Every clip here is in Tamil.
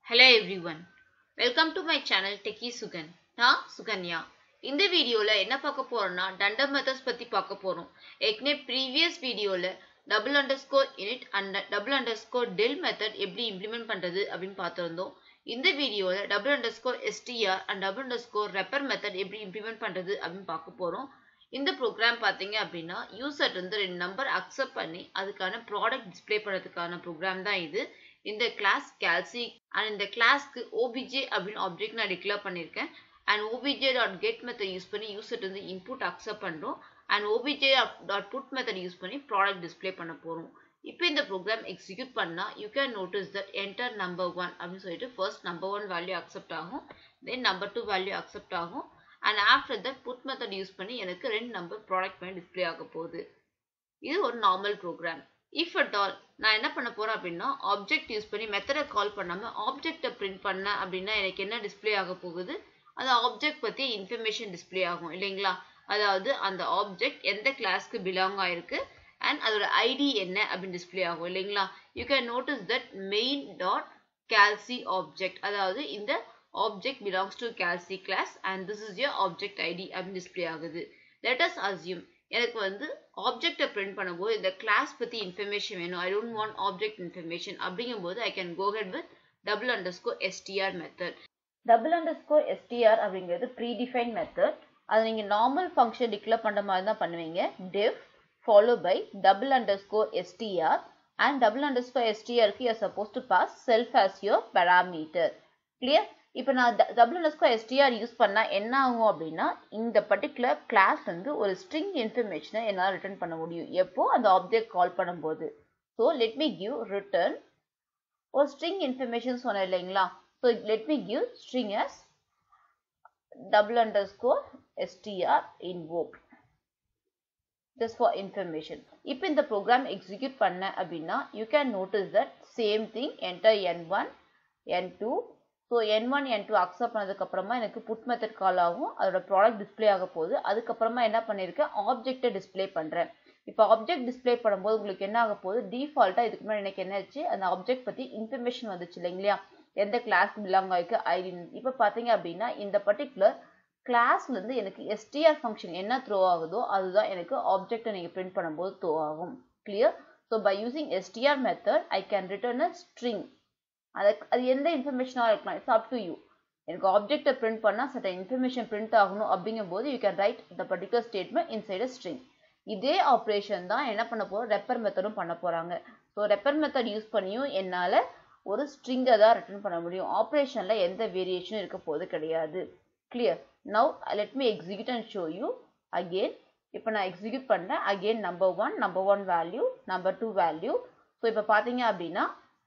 Hello everyone. Welcome to my channel Techie Sugan. நான் சுகன்யா இந்த வீடியோல என்ன பார்க்க போறோம்னா டண்டர் மெத்தட்ஸ் பத்தி பார்க்க போறோம் ஏற்கனவே ப்ரீவியஸ் வீடியோல double underscore init and double underscore del method எப்படி இம்ப்ளிமெண்ட் பண்றது அப்படின்னு பார்த்திருந்தோம் இந்த வீடியோல double underscore STR and double underscore repr method எப்படி இம்ப்ளிமெண்ட் பண்றது அப்படின்னு பார்க்க போறோம் இந்த ப்ரோக்ராம் பார்த்தீங்க அப்படின்னா யூசர் இருந்து ரெண்டு நம்பர் அக்செப்ட் பண்ணி அதுக்கான ப்ராடக்ட் டிஸ்ப்ளே பண்ணுறதுக்கான ப்ரோக்ராம் தான் இது இந்த கிளாஸ் கேல்சி அண்ட் இந்த கிளாஸ்க்கு ஓபிஜே அப்படின்னு ஆப்ஜெக்ட் நான் டிக்ளேர் பண்ணியிருக்கேன் and OBJ dot get method use பண்ணி யூசர் வந்து இன்புட் அக்செப்ட் பண்ணுறோம் and OBJ dot put method use பண்ணி ப்ராடக்ட் டிஸ்ப்ளே பண்ண போகிறோம் இப்போ இந்த ப்ரோக்ராம் எக்ஸிக்யூட் பண்ணால் you can notice that enter number one அப்படின்னு சொல்லிட்டு first number one value accept ஆகும் then number two value accept ஆகும் and after that put method use பண்ணி எனக்கு ரெண்டு நம்பர் ப்ராடக்ட் பண்ணி டிஸ்ப்ளே ஆக போகுது இது ஒரு normal program if at all நான் என்ன பண்ண போறேன் அப்படின்னா ஆப்ஜெக்ட் யூஸ் பண்ணி மெத்தடை கால் பண்ணாம ஆப்ஜெக்டை பிரிண்ட் பண்ண அப்படின்னா எனக்கு என்ன டிஸ்ப்ளே ஆக போகுது அந்த ஆப்ஜெக்ட் பத்தி இன்ஃபர்மேஷன் டிஸ்ப்ளே ஆகும் இல்லைங்களா அதாவது அந்த ஆப்ஜெக்ட் எந்த கிளாஸ்க்கு பிலாங் ஆயிருக்கு அண்ட் அதோட ஐடி என்ன அப்படின்னு டிஸ்ப்ளே ஆகும் இல்லைங்களா you can notice that main dot calci object அதாவது இந்த object belongs to calci class and this is your object ID அப்படின்னு டிஸ்ப்ளே ஆகுது லெட் அஸ் அசியூம் எனக்கு வந்து ஆப்ஜெக்டை பிரிண்ட் பண்ணும்போது இந்த கிளாஸ் பற்றி இன்ஃபர்மேஷன் வேணும் I don't want object information அப்படிங்கும்போது I can go ahead with double underscore STR method double underscore STR அப்படிங்கிறது ப்ரீ டிஃபைன் மெத்தட் அது நீங்கள் நார்மல் ஃபங்க்ஷன் டிக்ளேர் பண்ணுற மாதிரி தான் பண்ணுவீங்க def follow by double underscore STR and double underscore எஸ்டிஆருக்கு you're supposed to pass self as your parameter clear இப்போ நான் double underscore STR use பண்ணால் என்ன ஆகும் அப்படின்னா இந்த பர்டிகுலர் கிளாஸ் வந்து ஒரு ஸ்ட்ரிங் இன்ஃபர்மேஷனை என்னால் ரிட்டர்ன் பண்ண முடியும் எப்போ அந்த ஆப்ஜெக்ட் கால் பண்ணும்போது so let me give return ஒரு ஸ்ட்ரிங் இன்ஃபர்மேஷன் சொன்னேன் இல்லைங்களா so let me give string as double underscore STR invoke just for information இப்போ இந்த ப்ரோக்ராம் எக்ஸிக்யூட் பண்ண அப்படின்னா you can notice that same thing enter N one N two so N one N two accept பண்ணதுக்கு அப்புறமா எனக்கு புட் மெத்தட் கால் ஆகும் அதோட ப்ராடக்ட் டிஸ்பிளே ஆக போகுது அதுக்கப்புறமா என்ன பண்ணியிருக்கேன் ஆப்ஜெக்டை டிஸ்பிளே பண்ணுறேன் இப்போ ஆப்ஜெக்ட் டிஸ்பிளே பண்ணும்போது உங்களுக்கு என்ன ஆக போகுது டிஃபால்ட்டாக இதுக்கு முன்னாடி எனக்கு என்ன ஆச்சு அந்த ஆப்ஜெக்ட் பற்றி இன்ஃபர்மேஷன் வந்துச்சு இல்லைங்களா எந்த கிளாஸ் பிலாங் ஆயிருக்கு ஐடி இப்போ பார்த்தீங்க அப்படின்னா இந்த பர்டிகுலர் கிளாஸ்லேருந்து எனக்கு எஸ்டிஆர் ஃபங்க்ஷன் என்ன த்ரோ ஆகுதோ அதுதான் எனக்கு ஆப்ஜெக்டை நீங்கள் பிரிண்ட் பண்ணும்போது த்ரோ ஆகும் clear so by using STR method I can return a string அது அது எந்த இன்ஃபர்மேஷனாக இருக்கலாம் இட்ஸ் அப் டு யூ எனக்கு ஆப்ஜெக்டை பிரிண்ட் பண்ணால் சட்ட இன்ஃபர்மேஷன் பிரிண்ட் ஆகணும் அப்படிங்கும்போது you can write the particular statement inside a string இதே ஆப்ரேஷன் தான் என்ன பண்ண போகிறோம் ரெப்பர் மெத்தடும் பண்ண போகிறாங்க ஸோ ரெப்பர் மெத்தட் யூஸ் பண்ணியும் என்னால் ஒரு ஸ்ட்ரிங்கை தான் ரிட்டர்ன் பண்ண முடியும் ஆப்ரேஷனில் எந்த வேரியேஷனும் இருக்க போது கிடையாது clear now let me execute and show you again இப்போ நான் எக்ஸிக்யூட் பண்ணேன் again number one number one value number two value so இப்போ பார்த்தீங்க அப்படின்னா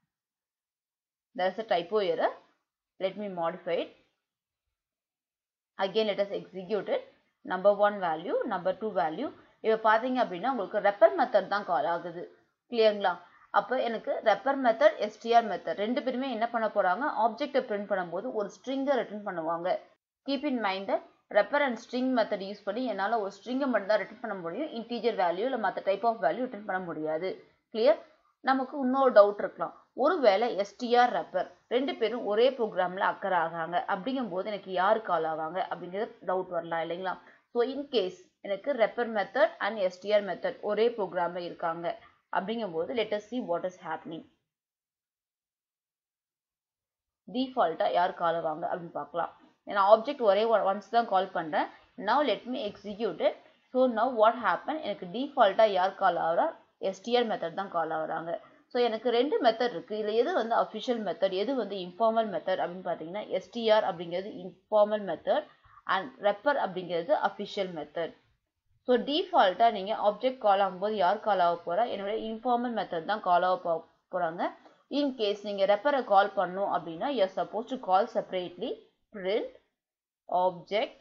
there's a typo error let me modify it again let us execute it number one value number two value இப்போ பார்த்தீங்க அப்படின்னா உங்களுக்கு ரெப்பர் மெத்தட் தான் கால் ஆகுது கிளியருங்களா அப்போ எனக்கு ரெப்பர் மெத்தட் எஸ்டிஆர் மெத்தட் ரெண்டு பேருமே என்ன பண்ண போகிறாங்க ஆப்ஜெக்டை பிரிண்ட் பண்ணும்போது ஒரு ஸ்ட்ரிங்கை ரிட்டர்ன் பண்ணுவாங்க keep in mind that repr and string method use பண்ணி என்னால் ஒரு ஸ்ட்ரிங்கை மட்டும் தான் ரிட்டர்ன் பண்ண முடியும் இன்டீஜர் வேல்யூ இல்லை மற்ற டைப் ஆஃப் வேல்யூ ரிட்டர்ன் பண்ண முடியாது கிளியர் நமக்கு இன்னொரு டவுட் இருக்கலாம் ஒருவேளை எஸ்டிஆர் ரெப்பர் ரெண்டு பேரும் ஒரே ப்ரோக்ராமில் அக்கறை ஆகாங்க அப்படிங்கும்போது எனக்கு யார் கால் ஆவாங்க அப்படிங்கிறது டவுட் வரலாம் இல்லைங்களா ஸோ இன்கேஸ் எனக்கு repr method and STR method ஒரே ப்ரோக்ராமில் இருக்காங்க அப்படிங்கும்போது let's see what is happening டிஃபால்ட்டாக யார் கால் ஆவாங்க அப்படின்னு பார்க்கலாம் நான் ஆப்ஜெக்ட் ஒரே ஒன்ஸ் தான் கால் பண்ணுறேன் now let me execute so now what happen எனக்கு டிஃபால்ட்டாக யார் கால் ஆகிறா எஸ்டிஆர் மெத்தட் தான் கால் ஆகுறாங்க ஸோ எனக்கு ரெண்டு மெத்தட் இருக்குது இதில் எது வந்து அஃபிஷியல் மெத்தட் எது வந்து இன்ஃபார்மல் மெத்தட் அப்படின்னு பார்த்தீங்கன்னா எஸ்டிஆர் அப்படிங்கிறது இன்ஃபார்மல் மெத்தட் அண்ட் ரெப்பர் அப்படிங்கிறது அஃபிஷியல் மெத்தட் ஸோ டிஃபால்ட்டாக நீங்கள் ஆப்ஜெக்ட் கால் ஆகும்போது யார் கால் ஆக போகிறா என்னுடைய இன்ஃபார்மல் மெத்தட் தான் கால் ஆக போகிறாங்க இன்கேஸ் நீங்கள் ரெப்பரை கால் பண்ணும் அப்படின்னா you're supposed to call separately print object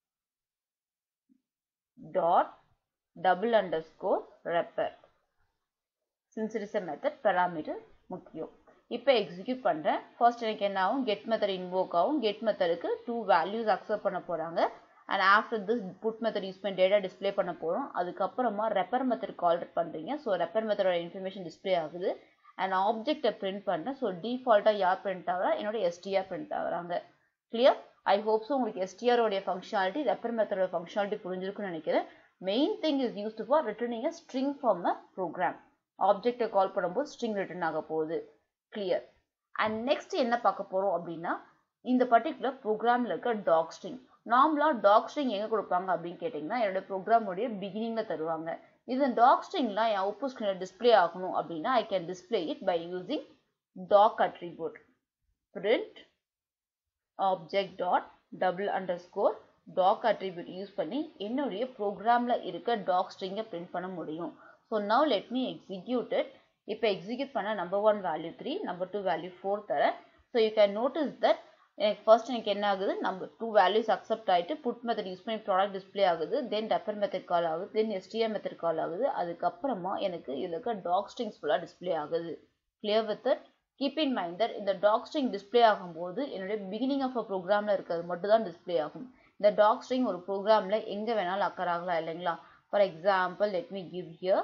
dot double underscore wrapper since it is a method parameter முக்கியம் இப்போ எக்ஸிக்யூட் பண்ணுறேன் ஃபர்ஸ்ட் எனக்கு என்ன ஆகும் கெட் மெத்தட் இன்வோக் ஆகும் கெட் மெத்தடுக்கு டூ வேல்யூஸ் அக்செப்ட் பண்ண போகிறாங்க and after this put method use பண்ணி டேட்டா டிஸ்பிளே பண்ண போகிறோம் அதுக்கப்புறமா ரெப்பர் மெத்தட் கால் பண்ணுறீங்க ஸோ ரெப்பர் மெத்தடோட இன்ஃபர்மேஷன் டிஸ்பிளே ஆகுது அண்ட் ஆப்ஜெக்டை பிரிண்ட் பண்ணேன் ஸோ டிஃபால்ட்டாக யார் பிரிண்ட் ஆகிறா என்னோட எஸ்டிஆர் பிரிண்ட் ஆகுறாங்க கிளியர் ஐ ஹோப்ஸோ உங்களுக்கு எஸ்டிஆரோடைய ஃபங்க்ஷனாலிட்டி ரெப்பர் மெத்தடோட ஃபங்க்ஷனாலிட்டி புரிஞ்சிருக்குன்னு நினைக்கிறேன் main thing is used for returning a string from a program ஆப்ஜெக்டை கால் பண்ணும்போது ஸ்ட்ரிங் ரிட்டர்ன் ஆக போகுது கிளியர் அண்ட் நெக்ஸ்ட் என்ன பார்க்க போகிறோம் அப்படின்னா இந்த பர்டிகுலர் ப்ரோக்ராமில் இருக்க டாக் ஸ்ட்ரிங் நார்மலாக டாக் ஸ்ட்ரிங் எங்கே கொடுப்பாங்க அப்படின்னு கேட்டிங்கன்னா என்னோட ப்ரோக்ராமுடைய பிகினிங்கில் தருவாங்க இந்த டாக் ஸ்ட்ரிங்லாம் என் அவுட்புட் ஸ்க்ரீனில் டிஸ்பிளே ஆகணும் அப்படின்னா I can display it by using doc attribute print object dot double underscore doc attribute use பண்ணி என்னுடைய ப்ரோக்ராமில் இருக்க டாக் ஸ்ட்ரிங்கை பிரிண்ட் பண்ண முடியும் so now let me execute it இப்போ எக்ஸிக்யூட் பண்ண number one value three number two value four தரேன் so you can notice that எனக்கு ஃபர்ஸ்ட் எனக்கு என்ன ஆகுது நம்பர் டூ வேல்யூஸ் அக்செப்ட் ஆகிட்டு புட் மெத்தட் யூஸ் பண்ணி ப்ராடக்ட் டிஸ்பிளே ஆகுது தென் டப்பர் மெத்தட் கால் ஆகுது தென் எஸ்டிஎம் மெத்தட் கால் ஆகுது அதுக்கப்புறமா எனக்கு இதில் இருக்க டாக் ஸ்ட்ரிங்ஸ் ஃபுல்லாக டிஸ்பிளே ஆகுது clear with it keep in mind that இந்த டாக் ஸ்ட்ரிங் டிஸ்பிளே ஆகும்போது என்னுடைய பிகினிங் ஆஃப் அ ப்ரோக்ராமில் இருக்கிறது மட்டும் தான் டிஸ்பிளே ஆகும் இந்த டாக் ஸ்ட்ரிங் ஒரு ப்ரோக்ராமில் எங்கே வேணாலும் அக்கர் ஆகலாம் இல்லைங்களா for example let me give here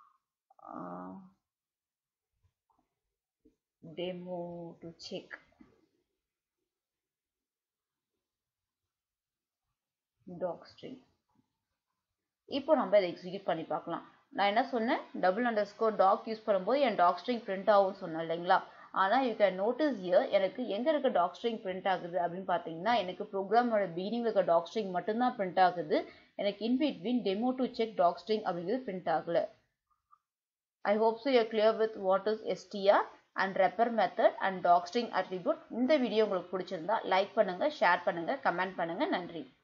demo to check doc string இப்போ நம்ம இதை எக்ஸிக்யூட் பண்ணி பார்க்கலாம் நான் என்ன சொன்னேன் double underscore doc use பண்ணும்போது என் டாக் ஸ்ட்ரிங் பிரிண்ட் ஆகும் சொன்னேன் இல்லைங்களா ஆனால் யூ கேன் நோட்டீஸ் இயர் எனக்கு எங்கே இருக்க டாக் ஸ்ட்ரிங் பிரிண்ட் ஆகுது அப்படின்னு பார்த்தீங்கன்னா எனக்கு ப்ரோக்ராமோட பிகினிங் இருக்க டாக் ஸ்ட்ரிங் மட்டும்தான் பிரிண்ட் ஆகுது எனக்கு in between demo to check doc string அப்படிங்கிறது பிரிண்ட் ஆகலை I hope so you're clear with what is str and wrapper method and docstring attribute இந்த வீடியோ உங்களுக்கு பிடிச்சிருந்தா லைக் பண்ணுங்க ஷேர் பண்ணுங்க கமெண்ட் பண்ணுங்க நன்றி